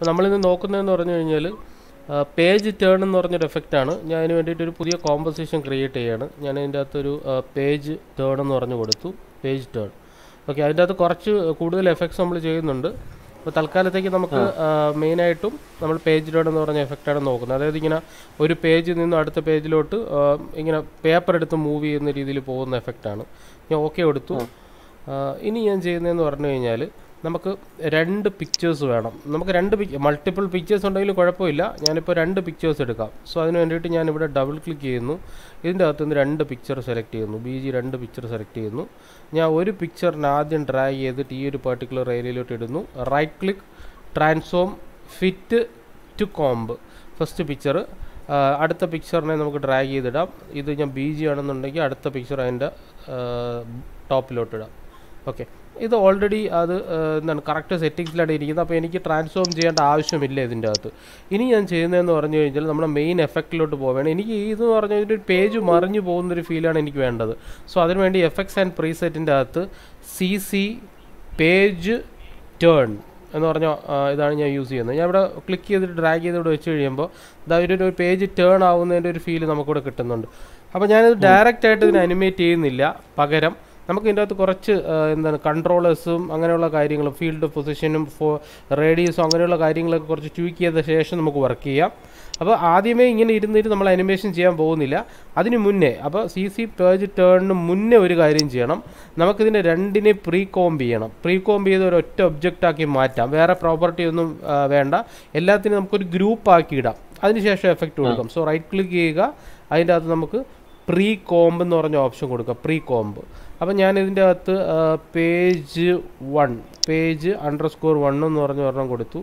അപ്പോൾ നമ്മളിന്ന് നോക്കുന്നതെന്ന് പറഞ്ഞു കഴിഞ്ഞാൽ പേജ് ടേൺ എന്ന് പറഞ്ഞൊരു എഫക്റ്റാണ് ഞാൻ അതിന് വേണ്ടിയിട്ട് ഒരു പുതിയ കോമ്പസിഷൻ ക്രിയേറ്റ് ചെയ്യാണ് ഞാൻ അതിൻ്റെ അകത്തൊരു പേജ് ടേൺ എന്ന് പറഞ്ഞു കൊടുത്തു പേജ് ടേൺ ഓക്കെ അതിൻ്റെ അകത്ത് കുറച്ച് കൂടുതൽ എഫക്ട്സ് നമ്മൾ ചെയ്യുന്നുണ്ട് അപ്പോൾ തൽക്കാലത്തേക്ക് നമുക്ക് മെയിനായിട്ടും നമ്മൾ പേജ് ടേൺ എന്ന് പറഞ്ഞ എഫക്റ്റാണ് നോക്കുന്നത് അതായത് ഇങ്ങനെ ഒരു പേജിൽ നിന്നും അടുത്ത പേജിലോട്ട് ഇങ്ങനെ പേപ്പർ എടുത്ത് മൂവ് ചെയ്യുന്ന രീതിയിൽ പോകുന്ന എഫക്റ്റാണ് ഞാൻ ഓക്കെ കൊടുത്തു ആ, ഇനി ഞാൻ ചെയ്യുന്നതെന്ന് പറഞ്ഞു കഴിഞ്ഞാൽ നമുക്ക് രണ്ട് പിക്ചേഴ്സ് വേണം നമുക്ക് രണ്ട് മൾട്ടിപ്പിൾ പിക്ചേഴ്സ് ഉണ്ടെങ്കിലും കുഴപ്പമില്ല ഞാനിപ്പോൾ രണ്ട് പിക്ചേഴ്സ് എടുക്കാം സോ അതിന് വേണ്ടിയിട്ട് ഞാൻ ഇവിടെ ഡബിൾ ക്ലിക്ക് ചെയ്യുന്നു ഇതിൻ്റെ അകത്ത് നിന്ന് രണ്ട് പിക്ചർ സെലക്ട് ചെയ്യുന്നു ബി ജി രണ്ട് പിക്ചർ സെലക്ട് ചെയ്യുന്നു ഞാൻ ഒരു പിക്ചറിന് ആദ്യം ഡ്രാഗ് ചെയ്തിട്ട് ഈ ഒരു പർട്ടിക്കുലർ ഏരിയയിലോട്ട് ഇടുന്നു right click transform fit to comp first picture അടുത്ത പിക്ചറിനെ നമുക്ക് ഡ്രാഗ് ചെയ്തിടാം ഇത് ഞാൻ ബി ജി ആണെന്നുണ്ടെങ്കിൽ അടുത്ത പിക്ചർ അതിൻ്റെ ടോപ്പിലോട്ട് ഇടാം ഓക്കെ ഇത് ഓൾറെഡി അത് ആ, എന്താണ് കറക്റ്റ് സെറ്റിങ്സിലാണ് ഇരിക്കുന്നത് അപ്പോൾ എനിക്ക് ട്രാൻസ്ഫോം ചെയ്യേണ്ട ആവശ്യമില്ല ഇതിൻ്റെ അകത്ത് ഇനി ഞാൻ ചെയ്യുന്നതെന്ന് പറഞ്ഞു കഴിഞ്ഞാൽ നമ്മുടെ മെയിൻ എഫക്റ്റിലോട്ട് പോവുകയാണ് എനിക്ക് ഇത് പറഞ്ഞു കഴിഞ്ഞാൽ ഒരു പേജ് മറിഞ്ഞു പോകുന്നൊരു ഫീലാണ് എനിക്ക് വേണ്ടത് സോ അതിനുവേണ്ടി എഫക്ട്സ് ആൻഡ് പ്രീസെറ്റിൻ്റെ അകത്ത് സി സി പേജ് ടേൺ എന്ന് പറഞ്ഞ ആ, ഇതാണ് ഞാൻ യൂസ് ചെയ്യുന്നത് ഞാൻ ഇവിടെ ക്ലിക്ക് ചെയ്തിട്ട് ഡ്രാഗ് ചെയ്ത് ഇവിടെ വെച്ച് കഴിയുമ്പോൾ ഇതാ ഒരു ഒരു പേജ് ടേൺ ആവുന്നതിൻ്റെ ഒരു ഫീൽ നമുക്കിവിടെ കിട്ടുന്നുണ്ട് അപ്പോൾ ഞാനിത് ഡയറക്റ്റ് ആയിട്ട് ഇതിനെ അനിമേറ്റ് ചെയ്യുന്നില്ല പകരം നമുക്ക് ഇതിൻ്റെ അകത്ത് കുറച്ച് ആ, എന്താണ് കൺട്രോളേഴ്സും അങ്ങനെയുള്ള കാര്യങ്ങളും ഫീൽഡ് പൊസിഷനും ഫോ റേഡിയസും അങ്ങനെയുള്ള കാര്യങ്ങളൊക്കെ കുറച്ച് ട്വീക്ക് ചെയ്ത ശേഷം നമുക്ക് വർക്ക് ചെയ്യാം അപ്പോൾ ആദ്യമേ ഇങ്ങനെ ഇരുന്നിട്ട് നമ്മൾ അനിമേഷൻ ചെയ്യാൻ പോകുന്നില്ല അതിന് മുന്നേ അപ്പോൾ സി സി പേജ് ടേണിന് മുന്നേ ഒരു കാര്യം ചെയ്യണം നമുക്കിതിനെ രണ്ടിനെ പ്രീ കോംബ് ചെയ്യണം പ്രീ കോംബ് ചെയ്ത് ഒരു ഒറ്റ ഒബ്ജക്റ്റ് ആക്കി മാറ്റാം വേറെ പ്രോപ്പർട്ടി ഒന്നും ആ, വേണ്ട എല്ലാത്തിനും നമുക്കൊരു ഗ്രൂപ്പ് ആക്കി ഇടാം അതിനുശേഷം എഫക്റ്റ് കൊടുക്കാം സോ റൈറ്റ് ക്ലിക്ക് ചെയ്യുക അതിൻ്റെ അകത്ത് നമുക്ക് പ്രീ കോംബ് എന്ന് പറഞ്ഞ ഓപ്ഷൻ കൊടുക്കുക പ്രീ കോംബ് അപ്പം ഞാൻ ഇതിൻ്റെ അകത്ത് page one page underscore one എന്ന് പറഞ്ഞ ഒരെണ്ണം കൊടുത്തു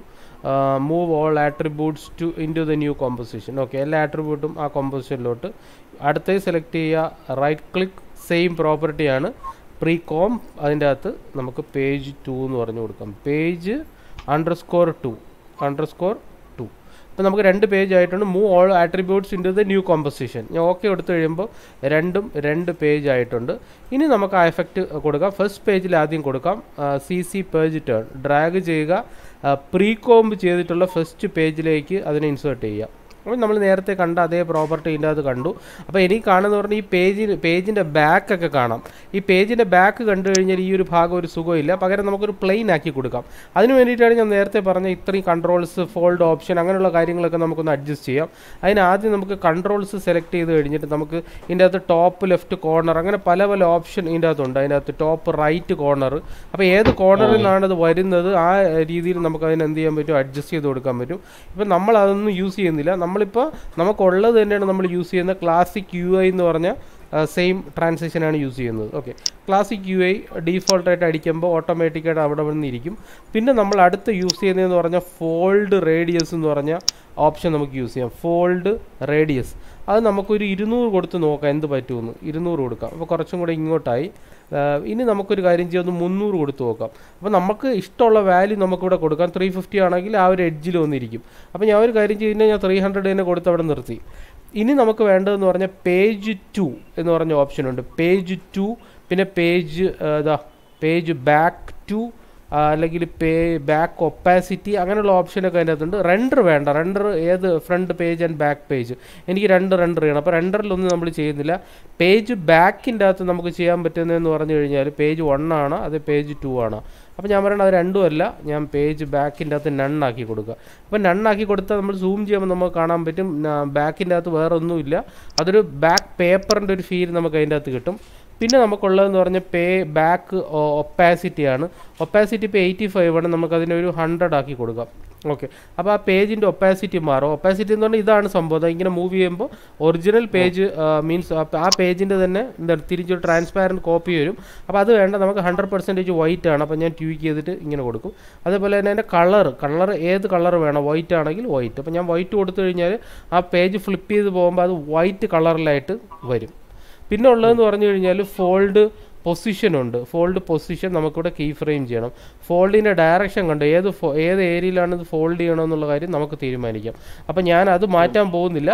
move all attributes to into the new composition okay എല്ലാ ആട്രിബ്യൂട്ടും ആ കോമ്പോസിഷനിലോട്ട് അടുത്തത് സെലക്ട് ചെയ്യുക റൈറ്റ് ക്ലിക്ക് സെയിം പ്രോപ്പർട്ടിയാണ് പ്രീ കോം അതിൻ്റെ അകത്ത് നമുക്ക് പേജ് ടു എന്ന് പറഞ്ഞു കൊടുക്കാം page underscore two underscore two ഇപ്പം നമുക്ക് രണ്ട് പേജ് ആയിട്ടുണ്ട് move all attributes into the new composition ഞാൻ ഓക്കെ എടുത്തു കഴിയുമ്പോൾ രണ്ടും രണ്ട് പേജ് ആയിട്ടുണ്ട് ഇനി നമുക്ക് ആ എഫക്റ്റ് കൊടുക്കാം ഫസ്റ്റ് പേജിൽ ആദ്യം കൊടുക്കാം C C page turn drag ചെയ്യുക പ്രീ കോംബ് ചെയ്തിട്ടുള്ള ഫസ്റ്റ് പേജിലേക്ക് അതിനെ ഇൻസേർട്ട് ചെയ്യുക അപ്പോൾ നമ്മൾ നേരത്തെ കണ്ട അതേ പ്രോപ്പർട്ടി ഇതിൻ്റെ അത് കണ്ടു അപ്പോൾ എനിക്ക് കാണുന്ന പറഞ്ഞാൽ ഈ പേജിൽ പേജിൻ്റെ ബാക്കൊക്കെ കാണാം ഈ പേജിൻ്റെ ബാക്ക് കണ്ടു കഴിഞ്ഞാൽ ഈ ഒരു ഭാഗം ഒരു സുഖമില്ല പകരം നമുക്കൊരു പ്ലെയിൻ ആക്കി കൊടുക്കാം അതിന് വേണ്ടിയിട്ടാണ് ഞാൻ നേരത്തെ പറഞ്ഞ ഇത്രയും കൺട്രോൾസ് ഫോൾഡ് ഓപ്ഷൻ അങ്ങനെയുള്ള കാര്യങ്ങളൊക്കെ നമുക്കൊന്ന് അഡ്ജസ്റ്റ് ചെയ്യാം അതിന് ആദ്യം നമുക്ക് കൺട്രോൾസ് സെലക്ട് ചെയ്ത് കഴിഞ്ഞിട്ട് നമുക്ക് ഇതിൻ്റെ അകത്ത് ടോപ്പ് ലെഫ്റ്റ് കോർണർ അങ്ങനെ പല പല ഓപ്ഷൻ ഇതിൻ്റെ അകത്തുണ്ട് അതിനകത്ത് ടോപ്പ് റൈറ്റ് കോർണർ അപ്പോൾ ഏത് കോർണറിൽ നിന്നാണ് അത് വരുന്നത് ആ രീതിയിൽ നമുക്ക് അതിന് എന്ത് ചെയ്യാൻ പറ്റും അഡ്ജസ്റ്റ് ചെയ്ത് കൊടുക്കാൻ പറ്റും ഇപ്പം നമ്മൾ അതൊന്നും യൂസ് ചെയ്യുന്നില്ല നമ്മളിപ്പോൾ നമുക്കുള്ളത് തന്നെയാണ് നമ്മൾ യൂസ് ചെയ്യുന്ന ക്ലാസിക് യു ഐ എന്ന് പറഞ്ഞ സെയിം ട്രാൻസാക്ഷനാണ് യൂസ് ചെയ്യുന്നത് ഓക്കെ ക്ലാസിക് യു ഐ ഡീഫോൾട്ടായിട്ട് അടിക്കുമ്പോൾ ഓട്ടോമാറ്റിക്കായിട്ട് അവിടെ വന്നിരിക്കും പിന്നെ നമ്മൾ അടുത്ത് യൂസ് ചെയ്യുന്നതെന്ന് പറഞ്ഞാൽ ഫോൾഡ് റേഡിയസ് എന്ന് പറഞ്ഞ ഓപ്ഷൻ നമുക്ക് യൂസ് ചെയ്യാം ഫോൾഡ് റേഡിയസ് അത് നമുക്കൊരു ഇരുന്നൂറ് കൊടുത്ത് നോക്കാം എന്ത് പറ്റുമെന്ന് ഇരുന്നൂറ് കൊടുക്കാം അപ്പോൾ കുറച്ചും കൂടെ ഇങ്ങോട്ടായി ആ, ഇനി നമുക്കൊരു കാര്യം ചെയ്യാം ഒന്ന് മുന്നൂറ് കൊടുത്ത് നോക്കാം അപ്പോൾ നമുക്ക് ഇഷ്ടമുള്ള വാല്യൂ നമുക്കിവിടെ കൊടുക്കാം ത്രീ ഫിഫ്റ്റി ആണെങ്കിൽ ആ ഒരു എഡ്ജിൽ വന്നിരിക്കും അപ്പോൾ ഞാൻ ഒരു കാര്യം ചെയ്യുന്നത് ഞാൻ ത്രീ ഹൺഡ്രഡ് തന്നെ കൊടുത്ത് അവിടെ നിർത്തി ഇനി നമുക്ക് വേണ്ടതെന്ന് പറഞ്ഞാൽ പേജ് ടു എന്ന് പറഞ്ഞ ഓപ്ഷൻ ഉണ്ട് പേജ് ടു പിന്നെ പേജ് ഇതാ പേജ് ബാക്ക് ടു അല്ലെങ്കിൽ പേ ബാക്ക് ഒപ്പാസിറ്റി അങ്ങനെയുള്ള ഓപ്ഷനൊക്കെ അതിൻ്റെ അകത്തുണ്ട് റെൻഡർ വേണ്ട റെൻഡർ ഏത് front page and back page എനിക്ക് രണ്ട് റെൻഡർ ചെയ്യണം അപ്പോൾ റെൻഡറിലൊന്നും നമ്മൾ ചെയ്യുന്നില്ല പേജ് ബാക്കിൻ്റെ അകത്ത് നമുക്ക് ചെയ്യാൻ പറ്റുന്നതെന്ന് പറഞ്ഞു കഴിഞ്ഞാൽ പേജ് വൺ ആണ് അത് പേജ് ടു ആണ് അപ്പോൾ ഞാൻ പറയണത് അത് രണ്ടും അല്ല ഞാൻ പേജ് ബാക്കിൻ്റെ അകത്ത് നണ്ണാക്കി കൊടുക്കുക അപ്പോൾ നണ്ണാക്കി കൊടുത്താൽ നമ്മൾ സൂം ചെയ്യുമ്പോൾ നമുക്ക് കാണാൻ പറ്റും ബാക്കിൻ്റെ അകത്ത് വേറെ ഒന്നുമില്ല അതൊരു ബാക്ക് പേപ്പറിൻ്റെ ഒരു ഫീൽ നമുക്ക് അതിൻ്റെ അകത്ത് കിട്ടും പിന്നെ നമുക്കുള്ളതെന്ന് പറഞ്ഞാൽ പേ ബാക്ക് ഒപ്പാസിറ്റി ആണ് ഒപ്പാസിറ്റി ഇപ്പോൾ എയ്റ്റി ഫൈവ് ആണ് നമുക്കതിനെ ഒരു ഹൺഡ്രഡ് ആക്കി കൊടുക്കാം ഓക്കെ അപ്പോൾ ആ പേജിൻ്റെ ഒപ്പാസിറ്റി മാറും ഒപ്പാസിറ്റി എന്ന് പറഞ്ഞാൽ ഇതാണ് സംഭവം ദാ ഇങ്ങനെ മൂവ് ചെയ്യുമ്പോൾ ഒറിജിനൽ പേജ് മീൻസ് ആ പേജിൻ്റെ തന്നെ എന്താ തിരിച്ചൊരു ട്രാൻസ്പാരൻറ്റ് കോപ്പി വരും അപ്പോൾ അത് വേണ്ട നമുക്ക് ഹൺഡ്രഡ് പെർസെൻറ്റേജ് വൈറ്റ് ആണ് അപ്പോൾ ഞാൻ ട്യൂക്ക് ചെയ്തിട്ട് ഇങ്ങനെ കൊടുക്കും അതേപോലെ തന്നെ അതിൻ്റെ കളർ കളർ ഏത് കളർ വേണം വൈറ്റ് ആണെങ്കിൽ വൈറ്റ് അപ്പോൾ ഞാൻ വൈറ്റ് കൊടുത്തു കഴിഞ്ഞാൽ ആ പേജ് ഫ്ലിപ്പ് ചെയ്ത് പോകുമ്പോൾ അത് വൈറ്റ് കളറിലായിട്ട് വരും പിന്നെ ഉള്ളതെന്ന് പറഞ്ഞു കഴിഞ്ഞാൽ ഫോൾഡ് പൊസിഷൻ ഉണ്ട് ഫോൾഡ് പൊസിഷൻ നമുക്കിവിടെ കീ ഫ്രെയിം ചെയ്യണം ഫോൾഡിൻ്റെ ഡയറക്ഷൻ കണ്ട് ഏത് ഫോ ഏത് ഏരിയയിലാണ് ഇത് ഫോൾഡ് ചെയ്യണമെന്നുള്ള കാര്യം നമുക്ക് തീരുമാനിക്കാം അപ്പം ഞാൻ അത് മാറ്റാൻ പോകുന്നില്ല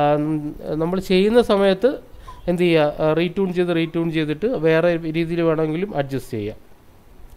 നമ്മൾ ചെയ്യുന്ന സമയത്ത് എന്ത് ചെയ്യുക റീട്യൂൺ ചെയ്ത് റീട്യൂൺ ചെയ്തിട്ട് വേറെ രീതിയിൽ വേണമെങ്കിലും അഡ്ജസ്റ്റ് ചെയ്യാം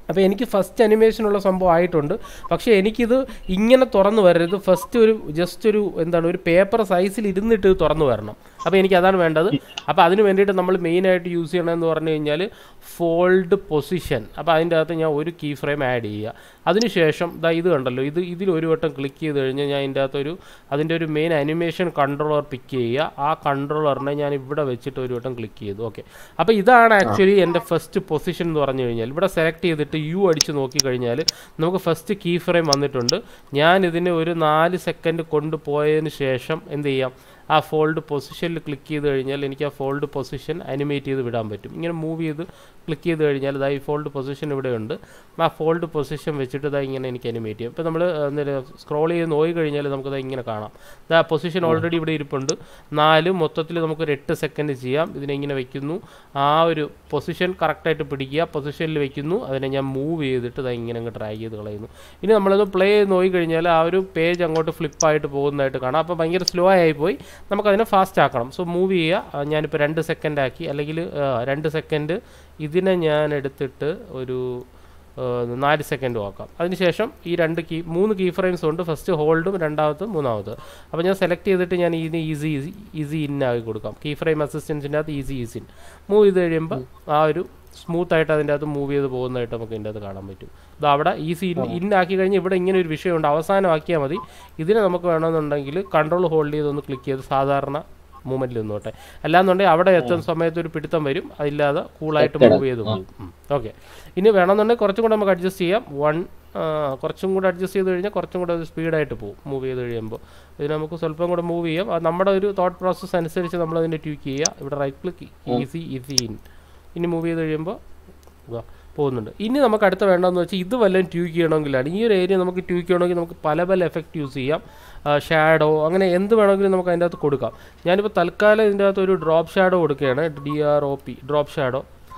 അപ്പോൾ എനിക്ക് ഫസ്റ്റ് അനിമേഷനുള്ള സംഭവം ആയിട്ടുണ്ട് പക്ഷേ എനിക്കിത് ഇങ്ങനെ തുറന്നു വരരുത് ഫസ്റ്റ് ഒരു ജസ്റ്റ് ഒരു എന്താണ് ഒരു പേപ്പർ സൈസിൽ ഇരുന്നിട്ട് ഇത് തുറന്നു വരണം അപ്പോൾ എനിക്ക് അതാണ് വേണ്ടത് അപ്പോൾ അതിന് വേണ്ടിയിട്ട് നമ്മൾ മെയിനായിട്ട് യൂസ് ചെയ്യണമെന്ന് പറഞ്ഞു കഴിഞ്ഞാൽ ഫോൾഡ് പൊസിഷൻ അപ്പോൾ അതിൻ്റെ അകത്ത് ഞാൻ ഒരു കീ ഫ്രെയിം ആഡ് ചെയ്യുക അതിനുശേഷം ദാ ഇത് കണ്ടല്ലോ ഇത് ഇതിൽ ഒരു വട്ടം ക്ലിക്ക് ചെയ്ത് കഴിഞ്ഞാൽ ഞാൻ ഇതിൻ്റെ അകത്തൊരു അതിൻ്റെ ഒരു മെയിൻ അനിമേഷൻ കൺട്രോളർ പിക്ക് ചെയ്യുക ആ കൺട്രോളറിനെ ഞാൻ ഇവിടെ വെച്ചിട്ട് ഒരു വട്ടം ക്ലിക്ക് ചെയ്തു ഓക്കെ അപ്പോൾ ഇതാണ് ആക്ച്വലി എൻ്റെ ഫസ്റ്റ് പൊസിഷൻ എന്ന് പറഞ്ഞു കഴിഞ്ഞാൽ ഇവിടെ സെലക്ട് ചെയ്തിട്ട് യു അടിച്ച് നോക്കി കഴിഞ്ഞാൽ നമുക്ക് ഫസ്റ്റ് കീ ഫ്രെയിം വന്നിട്ടുണ്ട് ഞാൻ ഇതിനെ ഒരു നാല് സെക്കൻഡ് കൊണ്ടുപോയതിന് ശേഷം എന്ത് ചെയ്യാം ആ ഫോൾഡ് പൊസിഷനിൽ ക്ലിക്ക് ചെയ്ത് കഴിഞ്ഞാൽ എനിക്ക് ആ ഫോൾഡ് പൊസിഷൻ അനിമേറ്റ് ചെയ്ത് വിടാൻ പറ്റും ഇങ്ങനെ മൂവ് ചെയ്ത് ക്ലിക്ക് ചെയ്ത് കഴിഞ്ഞാൽ ഇതാ ഈ ഫോൾഡ് പൊസിഷൻ ഇവിടെ ഉണ്ട് ആ ഫോൾഡ് പൊസിഷൻ വെച്ചിട്ട് ഇതാ ഇങ്ങനെ എനിക്ക് അനിമേറ്റ് ചെയ്യും ഇപ്പോൾ നമ്മൾ സ്ക്രോൾ ചെയ്ത് നോക്കി കഴിഞ്ഞാൽ നമുക്കത് ഇങ്ങനെ കാണാം ഇതാ പൊസിഷൻ ഓൾറെഡി ഇവിടെ ഇരിപ്പുണ്ട് നാല് മൊത്തത്തിൽ നമുക്കൊരു എട്ട് സെക്കൻഡ് ചെയ്യാം ഇതിനെ ഇങ്ങനെ വെക്കുന്നു ആ ഒരു പൊസിഷൻ കറക്റ്റായിട്ട് പിടിക്കുക പൊസിഷനിൽ വെക്കുന്നു അതിനെ ഞാൻ മൂവ് ചെയ്തിട്ട് ഇതാ ഇങ്ങനെ അങ്ങ് ഡ്രാഗ് ചെയ്ത് കളയുന്നു ഇനി നമ്മളത് പ്ലേ ചെയ്ത് നോക്കി കഴിഞ്ഞാൽ ആ ഒരു പേജ് അങ്ങോട്ട് ഫ്ലിപ്പായിട്ട് പോകുന്നതായിട്ട് കാണാം അപ്പോൾ ഭയങ്കര സ്ലോ ആയി പോയി നമുക്കതിനെ ഫാസ്റ്റ് ആക്കണം സോ മൂവ് ചെയ്യുക ആ, ഞാനിപ്പോൾ രണ്ട് സെക്കൻഡ് ആക്കി അല്ലെങ്കിൽ ആ, രണ്ട് സെക്കൻഡ് ഇതിനെ ഞാൻ എടുത്തിട്ട് ഒരു ആ, നാല് സെക്കൻഡ് ആക്കാം അതിനുശേഷം ഈ രണ്ട് കീ മൂന്ന് കീ ഫ്രെയിംസ് ഉണ്ട് ഫസ്റ്റ് ഹോൾഡും രണ്ടാമത്തും മൂന്നാമത് അപ്പോൾ ഞാൻ സെലക്ട് ചെയ്തിട്ട് ഞാൻ ഇതിന് ഈസി ഈസി ഈസി ഇൻ ആക്കി കൊടുക്കാം കീ ഫ്രെയിം അസിസ്റ്റൻസിൻ്റെ അകത്ത് ഈസി ഈസി ഇൻ മൂവ് ചെയ്ത് കഴിയുമ്പോൾ ആ ഒരു സ്മൂത്ത് ആയിട്ട് അതിൻ്റെ അകത്ത് മൂവ് ചെയ്ത് പോകുന്നതായിട്ട് നമുക്ക് ഇതിൻ്റെ അകത്ത് കാണാൻ പറ്റും ഇത് അവിടെ ഈസി ഇൻ ഇൻ ആക്കി കഴിഞ്ഞ് ഇവിടെ ഇങ്ങനെ ഒരു വിഷയമുണ്ട് അവസാനമാക്കിയാൽ മതി ഇതിനെ നമുക്ക് വേണമെന്നുണ്ടെങ്കിൽ കൺട്രോൾ ഹോൾഡ് ചെയ്ത് ഒന്ന് ക്ലിക്ക് ചെയ്ത് സാധാരണ മൂവ്മെൻറ്റിൽ നിന്നോട്ടെ അല്ലാന്നുണ്ടെങ്കിൽ അവിടെ എത്തുന്ന സമയത്ത് ഒരു പിടുത്തം വരും അതില്ലാതെ കൂളായിട്ട് മൂവ് ചെയ്ത് പോകും ഓക്കെ ഇനി വേണമെന്നുണ്ടെങ്കിൽ കുറച്ചും കൂടെ നമുക്ക് അഡ്ജസ്റ്റ് ചെയ്യാം വൺ കുറച്ചും കൂടെ അഡ്ജസ്റ്റ് ചെയ്ത് കഴിഞ്ഞാൽ കുറച്ചും കൂടെ സ്പീഡായിട്ട് പോകും മൂവ് ചെയ്ത് കഴിയുമ്പോൾ ഇത് നമുക്ക് സ്വല്പം കൂടെ മൂവ് ചെയ്യാം അത് നമ്മുടെ ഒരു തോട്ട് പ്രോസസ്സ് അനുസരിച്ച് നമ്മൾ അതിനെ ട്യൂക്ക് ചെയ്യുക ഇവിടെ right click easy easy in ഇനി മൂവ് ചെയ്ത് കഴിയുമ്പോൾ ഇതാ പോകുന്നുണ്ട് ഇനി നമുക്ക് അടുത്ത വേണ്ടതെന്ന് വെച്ചാൽ ഇത് വല്ലതും ട്യൂക്ക് ചെയ്യണമെങ്കിലാണ് ഈ ഒരു ഏരിയ നമുക്ക് ട്യൂക്ക് ചെയ്യണമെങ്കിൽ നമുക്ക് പല പല എഫക്റ്റ് യൂസ് ചെയ്യാം ഷാഡോ അങ്ങനെ എന്ത് വേണമെങ്കിലും നമുക്ക് അതിൻ്റെ അകത്ത് കൊടുക്കാം ഞാനിപ്പോൾ തൽക്കാലം ഇതിൻ്റെ അകത്ത് ഒരു ഡ്രോപ്പ് ഷാഡോ കൊടുക്കുകയാണ് D R O P drop shadow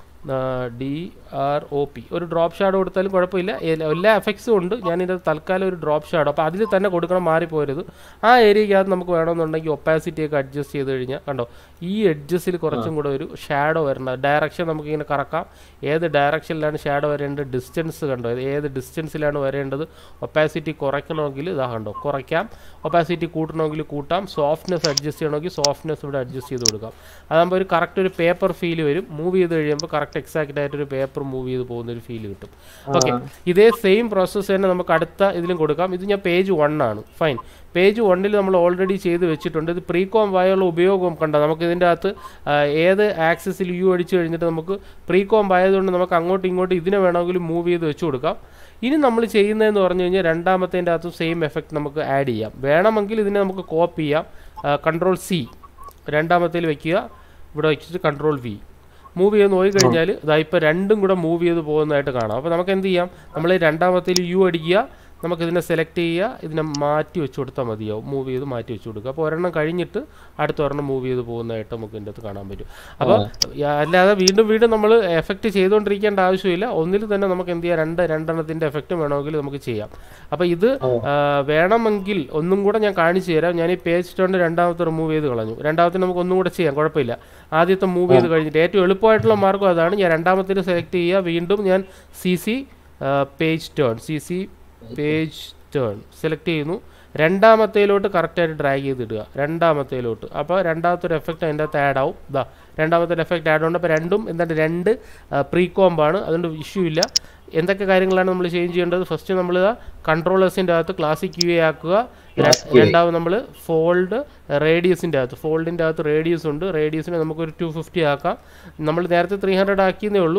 D R O P ഒരു ഡ്രോപ്പ് ഷാഡോ കൊടുത്താലും കുഴപ്പമില്ല എല്ലാ- എല്ലാ എഫക്ട്സും ഉണ്ട് ഞാനിതിൻ്റെ തൽക്കാലം ഒരു ഡ്രോപ്പ് ഷാഡോ അപ്പോൾ അതിൽ തന്നെ കൊടുക്കണം മാറിപ്പോരുത് ആ ഏരിയക്കകത്ത് നമുക്ക് വേണമെന്നുണ്ടെങ്കിൽ ഒപ്പാസിറ്റി ഒക്കെ അഡ്ജസ്റ്റ് ചെയ്ത് കഴിഞ്ഞാൽ കണ്ടോ ഈ എഡ്ജസിൽ കുറച്ചും കൂടെ ഒരു ഷാഡോ വരേണ്ട ഡയറക്ഷൻ നമുക്കിങ്ങനെ കറക്കാം ഏത് ഡയറക്ഷനിലാണ് ഷാഡോ വരേണ്ടത് ഡിസ്റ്റൻസ് കണ്ടോ ഇത് ഏത് ഡിസ്റ്റൻസിലാണ് വരേണ്ടത് ഒപ്പാസിറ്റി കുറയ്ക്കണമെങ്കിൽ ഇതാ കണ്ടോ കുറയ്ക്കാം ഒപ്പാസിറ്റി കൂട്ടണമെങ്കിൽ കൂട്ടാം സോഫ്റ്റ്നെസ് അഡ്ജസ്റ്റ് ചെയ്യണമെങ്കിൽ സോഫ്റ്റ്നെസ് ഇവിടെ അഡ്ജസ്റ്റ് ചെയ്ത് കൊടുക്കാം അതാകുമ്പോൾ ഒരു കറക്റ്റ് ഒരു പേപ്പർ ഫീൽ വരും മൂവ് ചെയ്ത് കഴിയുമ്പോൾ കറക്റ്റ് എക്സാക്റ്റ് ആയിട്ട് ഒരു പേപ്പർ മൂവ് ചെയ്ത് പോകുന്ന ഒരു ഫീൽ കിട്ടും ഓക്കെ ഇതേ സെയിം പ്രോസസ്സ് തന്നെ നമുക്ക് അടുത്ത ഇതിലും കൊടുക്കാം ഇത് ഞാൻ പേജ് വൺ ആണ് ഫൈൻ പേജ് വണ്ണിൽ നമ്മൾ ഓൾറെഡി ചെയ്ത് വെച്ചിട്ടുണ്ട് ഇത് പ്രീകോം വായുള്ള ഉപയോഗം കണ്ട നമുക്ക് ഇതിൻ്റെ അകത്ത് ആ, ഏത് ആക്സസിൽ യു അടിച്ചു കഴിഞ്ഞിട്ട് നമുക്ക് പ്രീകോം ആയതുകൊണ്ട് നമുക്ക് അങ്ങോട്ടും ഇങ്ങോട്ടും ഇതിനെ വേണമെങ്കിലും മൂവ് ചെയ്ത് വെച്ച് കൊടുക്കാം ഇനി നമ്മൾ ചെയ്യുന്നതെന്ന് പറഞ്ഞു കഴിഞ്ഞാൽ രണ്ടാമത്തേൻ്റെ അകത്തും സെയിം എഫക്റ്റ് നമുക്ക് ആഡ് ചെയ്യാം വേണമെങ്കിൽ ഇതിനെ നമുക്ക് കോപ്പി ചെയ്യാം കൺട്രോൾ സി രണ്ടാമത്തേൽ വെക്കുക ഇവിടെ വെച്ചിട്ട് കൺട്രോൾ വി മൂവ് ചെയ്ത് നോക്കി കഴിഞ്ഞാൽ ഇതാ ഇപ്പോൾ രണ്ടും കൂടെ മൂവ് ചെയ്ത് പോകുന്നതായിട്ട് കാണാം അപ്പോൾ നമുക്ക് എന്ത് ചെയ്യാം നമ്മൾ രണ്ടാമത്തേൽ യു അടിക്കുക നമുക്ക് ഇതിനെ സെലക്ട് ചെയ്യുക ഇതിനെ മാറ്റി വെച്ച് കൊടുത്താൽ മതിയാവും മൂവ് ചെയ്ത് മാറ്റി വെച്ച് കൊടുക്കുക അപ്പോൾ ഒരെണ്ണം കഴിഞ്ഞിട്ട് അടുത്ത ഒരെണ്ണം മൂവ് ചെയ്ത് പോകുന്നതായിട്ട് നമുക്ക് ഇതിൻ്റെ അകത്ത് കാണാൻ പറ്റും അപ്പോൾ അല്ലാതെ വീണ്ടും വീണ്ടും നമ്മൾ എഫക്റ്റ് ചെയ്തുകൊണ്ടിരിക്കേണ്ട ആവശ്യമില്ല ഒന്നിൽ തന്നെ നമുക്ക് എന്ത് ചെയ്യാം രണ്ട് രണ്ടെണ്ണത്തിൻ്റെ എഫക്റ്റ് വേണമെങ്കിൽ നമുക്ക് ചെയ്യാം അപ്പോൾ ഇത് ആ, വേണമെങ്കിൽ ഒന്നും കൂടെ ഞാൻ കാണിച്ചു തരാം ഞാൻ ഈ പേജ് സ്റ്റോണിൻ്റെ രണ്ടാമത്തെ റിമൂവ് ചെയ്ത് കളഞ്ഞു രണ്ടാമത്തെ നമുക്ക് ഒന്നും കൂടെ ചെയ്യാം കുഴപ്പമില്ല ആദ്യത്തെ മൂവ് ചെയ്ത് കഴിഞ്ഞിട്ട് ഏറ്റവും എളുപ്പമായിട്ടുള്ള മാർഗ്ഗം അതാണ് ഞാൻ രണ്ടാമത്തേൽ സെലക്ട് ചെയ്യുക വീണ്ടും ഞാൻ C C page turn C C page turn select ചെയ്യുന്നു രണ്ടാമത്തേലോട്ട് കറക്റ്റായിട്ട് ഡ്രാഗ് ചെയ്തിടുക രണ്ടാമത്തേലോട്ട് അപ്പോൾ രണ്ടാമത്തെ ഒരു എഫക്റ്റ് അതിൻ്റെ അകത്ത് ആഡ് ആവും ഇതാ രണ്ടാമത്തെ ഒരു എഫക്റ്റ് ആഡ് ഉണ്ട് അപ്പോൾ രണ്ടും എന്താണ് രണ്ട് പ്രീ കോമ്പാണ് അതുകൊണ്ട് ഇഷ്യൂ ഇല്ല എന്തൊക്കെ കാര്യങ്ങളാണ് നമ്മൾ ചേഞ്ച് ചെയ്യേണ്ടത് ഫസ്റ്റ് നമ്മൾ കൺട്രോളേഴ്സിൻ്റെ അകത്ത് ക്ലാസിക് യു എ ആക്കുക ര- രണ്ടാമത് നമ്മൾ ഫോൾഡ് റേഡിയസിൻ്റെ അകത്ത് ഫോൾഡിൻ്റെ അകത്ത് റേഡിയസ് ഉണ്ട് റേഡിയസിനെ നമുക്കൊരു ടു ഫിഫ്റ്റി ആക്കാം നമ്മൾ നേരത്തെ ത്രീ ഹൺഡ്രഡ് ആക്കിയെന്നേ ഉള്ളൂ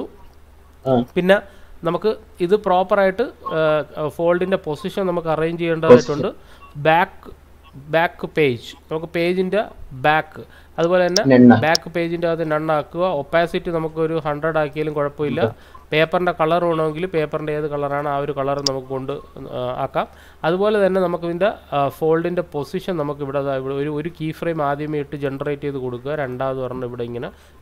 പിന്നെ നമുക്ക് ഇത് പ്രോപ്പറായിട്ട് ഫോൾഡിൻ്റെ പൊസിഷൻ നമുക്ക് അറേഞ്ച് ചെയ്യേണ്ടതായിട്ടുണ്ട് ബാക്ക് ബാക്ക് പേജ് നമുക്ക് പേജിൻ്റെ ബാക്ക് അതുപോലെ തന്നെ നെണ്ണ. ബാക്ക് പേജിൻ്റെ അകത്ത് നണ്ണാക്കുക ഒപ്പാസിറ്റി നമുക്കൊരു ഹൺഡ്രഡ് ആക്കിയാലും കുഴപ്പമില്ല പേപ്പറിൻ്റെ കളർ വേണമെങ്കിൽ പേപ്പറിൻ്റെ ഏത് കളറാണ് ആ ഒരു കളർ നമുക്ക് കൊണ്ട് ആ, ആക്കാം അതുപോലെ തന്നെ നമുക്ക് ഇതിൻ്റെ ഫോൾഡിൻ്റെ പൊസിഷൻ നമുക്ക് ഇവിടെ ദാ ഇവിടെ ഒരു ഒരു കീ ഫ്രെയിം ആദ്യമേ ഇട്ട് ജനറേറ്റ് ചെയ്ത് കൊടുക്കുക രണ്ടാമത് പറഞ്ഞ് ഇവിടെ ഇങ്ങനെ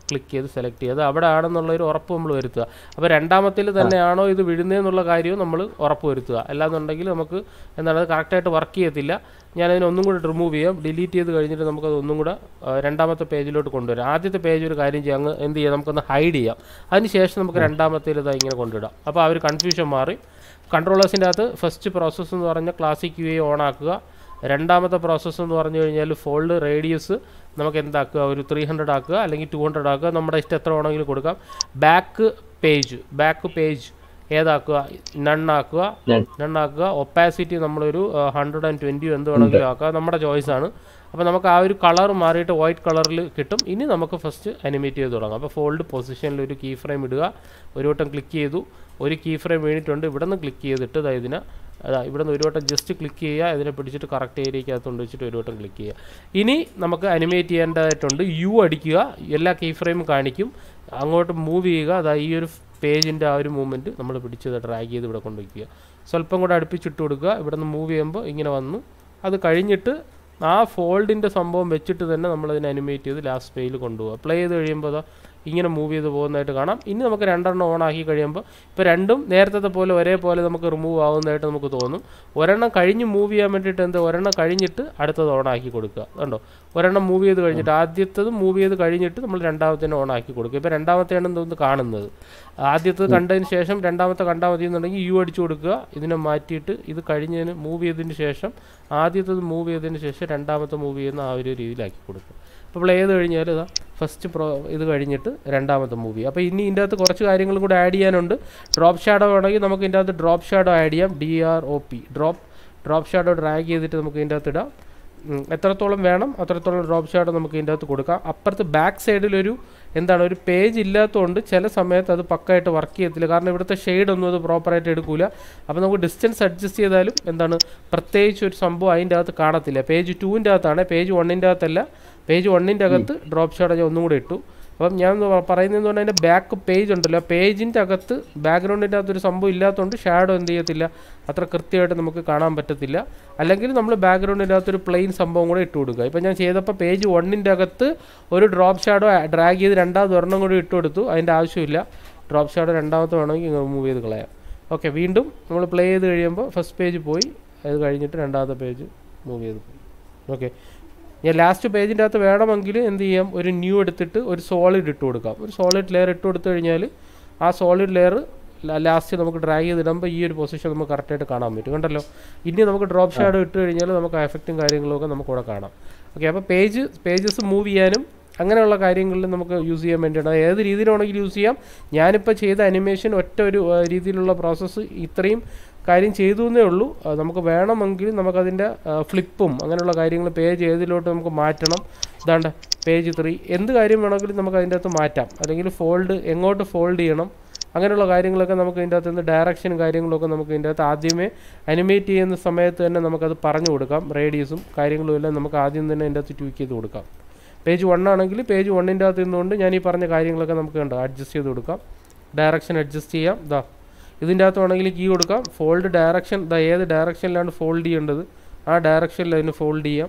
ക്ലിക്ക് ചെയ്ത് സെലക്ട് ചെയ്ത് അവിടെ ആണെന്നുള്ള ഒരു ഉറപ്പ് നമ്മൾ വരുത്തുക അപ്പോൾ രണ്ടാമത്തിൽ തന്നെയാണോ ഇത് വിഴുന്നതെന്നുള്ള കാര്യവും നമ്മൾ ഉറപ്പ് വരുത്തുക അല്ലാന്നുണ്ടെങ്കിൽ നമുക്ക് എന്താണ് അത് കറക്റ്റായിട്ട് വർക്ക് ചെയ്യത്തില്ല ഞാനതിനെ ഒന്നും കൂടി റിമൂവ് ചെയ്യാം ഡിലീറ്റ് ചെയ്ത് കഴിഞ്ഞിട്ട് നമുക്കത് ഒന്നും കൂടെ ആ, രണ്ടാമത്തെ പേജിലോട്ട് കൊണ്ടുവരാം ആദ്യത്തെ പേജ് ഒരു കാര്യം ചെയ്യാം അങ്ങ് എന്ത് ചെയ്യാം നമുക്കൊന്ന് ഹൈഡ് ചെയ്യാം അതിന് ശേഷം നമുക്ക് രണ്ടാമത്തേൽ ഇതാ ഇങ്ങനെ കൊണ്ടിടാം അപ്പോൾ ആ ഒരു കൺഫ്യൂഷൻ മാറി കൺട്രോളേഴ്സിൻ്റെ അകത്ത് ഫസ്റ്റ് പ്രോസസ്സ് എന്ന് പറഞ്ഞാൽ ക്ലാസിക് യു എ ഓൺ ആക്കുക രണ്ടാമത്തെ പ്രോസസ്സ് എന്ന് പറഞ്ഞു കഴിഞ്ഞാൽ ഫോൾഡ് റേഡിയസ് നമുക്ക് എന്താക്കുക ഒരു ത്രീ ഹൺഡ്രഡ് ആക്കുക അല്ലെങ്കിൽ ടു ഹൺഡ്രഡ് ആക്കുക നമ്മുടെ ഇഷ്ടം എത്ര വേണമെങ്കിലും കൊടുക്കാം ബാക്ക് പേജ് ബാക്ക് പേജ് ഏതാക്കുക നണ്ണാക്കുക None. നണ്ണാക്കുക ഒപ്പാസിറ്റി നമ്മളൊരു ഹൺഡ്രഡ് ആൻഡ് ട്വൻറ്റി എന്ത് വേണമെങ്കിലും ആക്കുക നമ്മുടെ ചോയ്സാണ് അപ്പോൾ നമുക്ക് ആ ഒരു കളർ മാറിയിട്ട് വൈറ്റ് കളറിൽ കിട്ടും ഇനി നമുക്ക് ഫസ്റ്റ് അനിമേറ്റ് ചെയ്ത് തുടങ്ങാം അപ്പോൾ ഫോൾഡ് പൊസിഷനിൽ ഒരു കീ ഫ്രെയിം ഇടുക ഒരു വട്ടം ക്ലിക്ക് ചെയ്തു ഒരു കീ ഫ്രെയിം വീണിട്ടുണ്ട് ഇവിടെ നിന്ന് ക്ലിക്ക് ചെയ്തിട്ട് ദാ ഇതിനെ അതാ ഇവിടെ നിന്ന് ഒരു വട്ടം ജസ്റ്റ് ക്ലിക്ക് ചെയ്യുക ഇതിനെ പിടിച്ചിട്ട് കറക്റ്റ് ഏരിയക്കകത്ത് കൊണ്ട് വെച്ചിട്ട് ഒരു വട്ടം ക്ലിക്ക് ചെയ്യുക ഇനി നമുക്ക് അനിമേറ്റ് ചെയ്യേണ്ടതായിട്ടുണ്ട് യു അടിക്കുക എല്ലാ കീ ഫ്രെയിമും കാണിക്കും അങ്ങോട്ട് മൂവ് ചെയ്യുക അതാ ഈ ഒരു പേജിൻ്റെ ആ ഒരു മൂവ്മെൻറ്റ് നമ്മൾ പിടിച്ചത് ഡ്രാഗ് ചെയ്ത് ഇവിടെ കൊണ്ട് വയ്ക്കുക സ്വല്പം കൂടെ അടുപ്പിച്ചിട്ട് കൊടുക്കുക ഇവിടെ നിന്ന് മൂവ് ചെയ്യുമ്പോൾ ഇങ്ങനെ വന്നു അത് കഴിഞ്ഞിട്ട് ആ ഫോൾഡിൻ്റെ സംഭവം വെച്ചിട്ട് തന്നെ നമ്മളതിനെ അനിമേറ്റ് ചെയ്ത് ലാസ്റ്റ് പേജിൽ കൊണ്ടുപോകുക പ്ലേ ചെയ്ത് കഴിയുമ്പോൾ അതാ ഇങ്ങനെ മൂവ് ചെയ്ത് പോകുന്നതായിട്ട് കാണാം ഇനി നമുക്ക് രണ്ടെണ്ണം ഓൺ ആക്കി കഴിയുമ്പോൾ ഇപ്പോൾ രണ്ടും നേരത്തെ പോലെ ഒരേപോലെ നമുക്ക് റിമൂവ് ആവുന്നതായിട്ട് നമുക്ക് തോന്നും ഒരെണ്ണം കഴിഞ്ഞ് മൂവ് ചെയ്യാൻ വേണ്ടിയിട്ട് എന്താ ഒരെണ്ണം കഴിഞ്ഞിട്ട് അടുത്തത് ഓൺ ആക്കി കൊടുക്കുക കണ്ടോ ഒരെണ്ണം മൂവ് ചെയ്ത് കഴിഞ്ഞിട്ട് ആദ്യത്തത് മൂവ് ചെയ്ത് കഴിഞ്ഞിട്ട് നമ്മൾ രണ്ടാമത്തേനെ ഓൺ ആക്കി കൊടുക്കുക ഇപ്പോൾ രണ്ടാമത്തെയാണ് തോന്നുന്നു കാണുന്നത് ആദ്യത്തത് കണ്ടതിന് ശേഷം രണ്ടാമത്തെ കണ്ടാൽ മതി എന്നുണ്ടെങ്കിൽ യു അടിച്ചു കൊടുക്കുക ഇതിനെ മാറ്റിയിട്ട് ഇത് കഴിഞ്ഞതിന് മൂവ് ചെയ്തതിന് ശേഷം ആദ്യത്തത് മൂവ് ചെയ്തതിന് ശേഷം രണ്ടാമത്തെ മൂവ് ചെയ്യുന്ന ആ ഒരു രീതിയിലാക്കി കൊടുക്കുക അപ്പോൾ പ്ലേ ചെയ്ത് കഴിഞ്ഞാൽ ഇതാ ഫസ്റ്റ് പ്രോ ഇത് കഴിഞ്ഞിട്ട് രണ്ടാമത്തെ മൂവി അപ്പോൾ ഇനി ഇതിൻ്റെ അകത്ത് കുറച്ച് കാര്യങ്ങളും കൂടെ ആഡ് ചെയ്യാനുണ്ട് ഡ്രോപ്പ് ഷാഡോ വേണമെങ്കിൽ നമുക്ക് ഇതിൻ്റെ അകത്ത് ഡ്രോപ്പ് ഷാഡോ ആഡ് ചെയ്യാം D R O P drop drop shadow drag ചെയ്തിട്ട് നമുക്ക് ഇതിൻ്റെ അകത്ത് ഇടാം ഉം, എത്രത്തോളം വേണം അത്രത്തോളം ഡ്രോപ്പ് ഷാഡോ നമുക്ക് ഇതിൻ്റെ അകത്ത് കൊടുക്കാം അപ്പുറത്ത് ബാക്ക് സൈഡിലൊരു എന്താണ് ഒരു പേജ് ഇല്ലാത്തതുകൊണ്ട് ചില സമയത്ത് അത് പക്കായിട്ട് വർക്ക് ചെയ്യത്തില്ല കാരണം ഇവിടുത്തെ ഷെയ്ഡ് ഒന്നും അത് പ്രോപ്പറായിട്ട് എടുക്കില്ല അപ്പോൾ നമുക്ക് ഡിസ്റ്റൻസ് അഡ്ജസ്റ്റ് ചെയ്താലും എന്താണ് പ്രത്യേകിച്ച് ഒരു സംഭവം അതിൻ്റെ അകത്ത് കാണത്തില്ല പേജ് ടൂവിൻ്റെ അകത്താണ് പേജ് വണ്ണിൻ്റെ അകത്തല്ല പേജ് വണ്ണിൻ്റെ അകത്ത് ഡ്രോപ്പ് ഷാഡോ ഞാൻ ഒന്നും കൂടെ ഇട്ടു അപ്പം ഞാൻ ഒന്ന് പ- പറയുന്നതെന്ന് പറഞ്ഞാൽ അതിൻ്റെ ബാക്ക് പേജ് ഉണ്ടല്ലോ ആ പേജിൻ്റെ അകത്ത് ബാക്ക്ഗ്രൗണ്ടിൻ്റെ അകത്ത് ഒരു സംഭവം ഇല്ലാത്തതുകൊണ്ട് ഷാഡോ എന്ത് ചെയ്യത്തില്ല അത്ര കൃത്യമായിട്ട് നമുക്ക് കാണാൻ പറ്റത്തില്ല അല്ലെങ്കിൽ നമ്മൾ ബാക്ക്ഗ്രൗണ്ടിൻ്റെ അകത്ത് ഒരു പ്ലെയിൻ സംഭവം കൂടെ ഇട്ട് കൊടുക്കുക ഇപ്പം ഞാൻ ചെയ്തപ്പോൾ പേജ് വണ്ണിൻ്റെ അകത്ത് ഒരു ഡ്രോപ്പ് ഷാഡോ ഡ്രാഗ് ചെയ്ത് രണ്ടാമത് ഒരെണ്ണം കൂടി ഇട്ട് കൊടുത്തു അതിൻ്റെ ആവശ്യമില്ല ഡ്രോപ്പ് ഷാഡോ രണ്ടാമത്തെ വേണമെങ്കിൽ റിമൂവ് ചെയ്ത് കളയാം ഓക്കെ വീണ്ടും നമ്മൾ പ്ലേ ചെയ്ത് കഴിയുമ്പോൾ ഫസ്റ്റ് പേജ് പോയി അത് കഴിഞ്ഞിട്ട് രണ്ടാമത്തെ പേജ് മൂവ് ചെയ്ത് പോയി ഓക്കെ ഞാൻ ലാസ്റ്റ് പേജിൻ്റെ അകത്ത് വേണമെങ്കിൽ എന്ത് ചെയ്യാം ഒരു ന്യൂ എടുത്തിട്ട് ഒരു സോളിഡ് ഇട്ട് കൊടുക്കാം ഒരു സോളിഡ് ലെയർ ഇട്ട് കൊടുത്തു കഴിഞ്ഞാൽ ആ സോളിഡ് ലെയർ ലാസ്റ്റ് നമുക്ക് ഡ്രാഗ് ചെയ്തിടുമ്പോൾ ഈ ഒരു പൊസിഷൻ നമുക്ക് കറക്റ്റായിട്ട് കാണാൻ പറ്റും കണ്ടല്ലോ ഇനി നമുക്ക് ഡ്രോപ്പ് ഷാഡോ ഇട്ട് കഴിഞ്ഞാൽ നമുക്ക് ആ എഫക്റ്റും കാര്യങ്ങളൊക്കെ നമുക്ക് ഇവിടെ കാണാം ഓക്കെ അപ്പോൾ പേജ് പേജസ് മൂവ് ചെയ്യാനും അങ്ങനെയുള്ള കാര്യങ്ങളിൽ നമുക്ക് യൂസ് ചെയ്യാൻ വേണ്ടിയാണ് അത് ഏത് രീതിയിലാണെങ്കിൽ യൂസ് ചെയ്യാം ഞാനിപ്പോൾ ചെയ്ത അനിമേഷൻ ഒറ്റ ഒരു ആ, രീതിയിലുള്ള പ്രോസസ്സ് ഇത്രയും കാര്യം ചെയ്തു എന്നേ ഉള്ളൂ ആ, നമുക്ക് വേണമെങ്കിൽ നമുക്കതിൻ്റെ ഫ്ലിപ്പും അങ്ങനെയുള്ള കാര്യങ്ങൾ പേജ് ഏതിലോട്ട് നമുക്ക് മാറ്റണം ഇതാണ്ട് പേജ് ത്രീ എന്ത് കാര്യം വേണമെങ്കിലും നമുക്ക് അതിൻ്റെ അകത്ത് മാറ്റാം അല്ലെങ്കിൽ ഫോൾഡ് എങ്ങോട്ട് ഫോൾഡ് ചെയ്യണം അങ്ങനെയുള്ള കാര്യങ്ങളൊക്കെ നമുക്ക് ഇതിൻ്റെ അകത്ത് നിന്ന് ഡയറക്ഷനും കാര്യങ്ങളൊക്കെ നമുക്ക് ഇതിൻ്റെ അകത്ത് ആദ്യമേ അനിമേറ്റ് ചെയ്യുന്ന സമയത്ത് തന്നെ നമുക്കത് പറഞ്ഞു കൊടുക്കാം റേഡിയസും കാര്യങ്ങളും എല്ലാം നമുക്ക് ആദ്യം തന്നെ ഇതിൻ്റെ അകത്ത് ട്വീക്ക് ചെയ്ത് കൊടുക്കാം പേജ് വൺ ആണെങ്കിൽ പേജ് വണ്ണിൻ്റെ അകത്ത് നിന്നുകൊണ്ട് ഞാൻ ഈ പറഞ്ഞ കാര്യങ്ങളൊക്കെ നമുക്ക് കണ്ടോ അഡ്ജസ്റ്റ് ചെയ്ത് കൊടുക്കാം ഡയറക്ഷൻ അഡ്ജസ്റ്റ് ചെയ്യാം ഇതാ ഇതിൻ്റെ അകത്ത് വേണമെങ്കിൽ കീ കൊടുക്കാം ഫോൾഡ് ഡയറക്ഷൻ ഇതാ ഏത് ഡയറക്ഷനിലാണ് ഫോൾഡ് ചെയ്യേണ്ടത് ആ ഡയറക്ഷനിൽ അതിന് ഫോൾഡ് ചെയ്യാം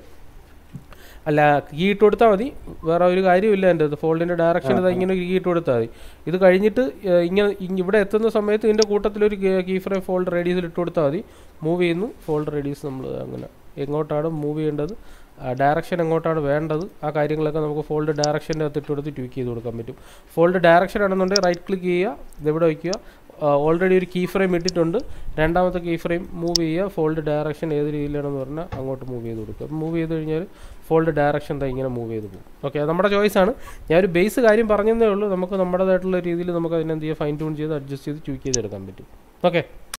അല്ല കീ ഇട്ട് കൊടുത്താൽ മതി വേറെ ഒരു കാര്യമില്ല എൻ്റെ അത് ഫോൾഡിൻ്റെ ഡയറക്ഷൻ ഇതാ ഇങ്ങനെ കീ ഇട്ട് കൊടുത്താൽ മതി ഇത് കഴിഞ്ഞിട്ട് ഏഹ്, ഇങ്ങനെ ഇങ് ഇവിടെ എത്തുന്ന സമയത്ത് ഇതിൻ്റെ കൂട്ടത്തിലൊരു കീ ഫ്രെയിം ഫോൾഡ് റേഡിയസിൽ ഇട്ട് കൊടുത്താൽ മതി മൂവ് ചെയ്യുന്നു ഫോൾഡ് റേഡിയസ് നമ്മൾ അങ്ങനെ എങ്ങോട്ടാണ് മൂവ് ചെയ്യേണ്ടത് ഡയറക്ഷൻ എങ്ങോട്ടാണ് വേണ്ടത് ആ കാര്യങ്ങളൊക്കെ നമുക്ക് ഫോൾഡ് ഡയറക്ഷൻ്റെ അകത്ത് ഇട്ട് കൊടുത്ത് ട്വീക്ക് ചെയ്ത് കൊടുക്കാൻ പറ്റും ഫോൾഡ് ഡയറക്ഷൻ ആണെന്നുണ്ടെങ്കിൽ റൈറ്റ് ക്ലിക്ക് ചെയ്യുക ഇതെവിടെ വയ്ക്കുക ഓൾറെഡി ഒരു കീ ഫ്രെയിം ഇട്ടിട്ടുണ്ട് രണ്ടാമത്തെ കീ ഫ്രെയിം മൂവ് ചെയ്യുക ഫോൾഡ് ഡയറക്ഷൻ ഏത് രീതിയിലാണെന്ന് പറഞ്ഞാൽ അങ്ങോട്ട് മൂവ് ചെയ്ത് കൊടുക്കുക മൂവ് ചെയ്ത് കഴിഞ്ഞാൽ ഫോൾഡ് ഡയറക്ഷൻ ദാ ഇങ്ങനെ മൂവ് ചെയ്ത് പോകും ഓക്കെ അത് നമ്മുടെ ചോയ്സാണ് ഞാൻ ഒരു ബേസ് കാര്യം പറഞ്ഞതേ ഉള്ളൂ നമുക്ക് നമ്മുടേതായിട്ടുള്ള രീതിയിൽ നമുക്ക് അതിനെ എന്ത് ചെയ്യുക ഫൈൻ ട്യൂൺ ചെയ്ത് അഡ്ജസ്റ്റ് ചെയ്ത് ട്യൂക്ക് ചെയ്തെടുക്കാൻ പറ്റും ഓക്കെ